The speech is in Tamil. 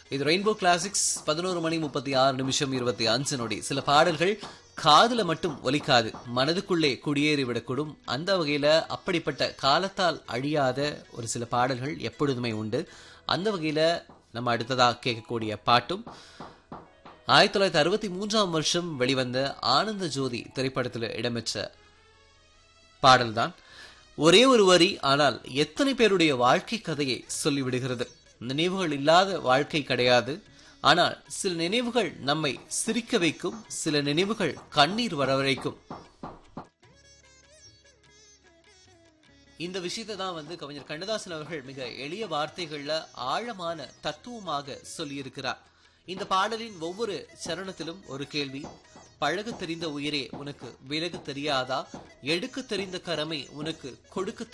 இது ரெயின்போ கிளாசிக்ஸ் பதினோரு மணி முப்பத்தி ஆறு நிமிஷம் இருபத்தி அஞ்சு நொடி சில பாடல்கள் காதுல மட்டும் ஒலிக்காது மனதுக்குள்ளே குடியேறி விடக்கூடும் அந்த வகையில அப்படிப்பட்ட காலத்தால் அழியாத ஒரு சில பாடல்கள் எப்பொழுதுமே உண்டு அந்த வகையில நம்ம அடுத்ததா கேட்கக்கூடிய பாட்டும் ஆயிரத்தி தொள்ளாயிரத்தி அறுபத்தி மூன்றாம் வருஷம் வெளிவந்த ஆனந்த ஜோதி திரைப்படத்தில் இடம்பெற்ற பாடல்தான் ஒரே ஒரு வரி ஆனால் எத்தனை பேருடைய வாழ்க்கை கதையை சொல்லிவிடுகிறது நினைவுகள் இல்லாத வாழ்க்கை கிடையாது ஆனால் சில நினைவுகள் நம்மை சிரிக்க வைக்கும் சில நினைவுகள் கண்ணீர் வரவழைக்கும் இந்த விஷயத்தை தான் வந்து கவிஞர் கண்ணதாசன் அவர்கள் மிக எளிய வார்த்தைகள்ல ஆழமான தத்துவமாக சொல்லியிருக்கிறார் இந்த பாடலின் ஒவ்வொரு சரணத்திலும் ஒரு கேள்வி பழக தெரிந்த உயிரே உனக்கு விலகு தெரியாதா எடுக்க தெரிந்த கரமே உனக்கு கொடுக்க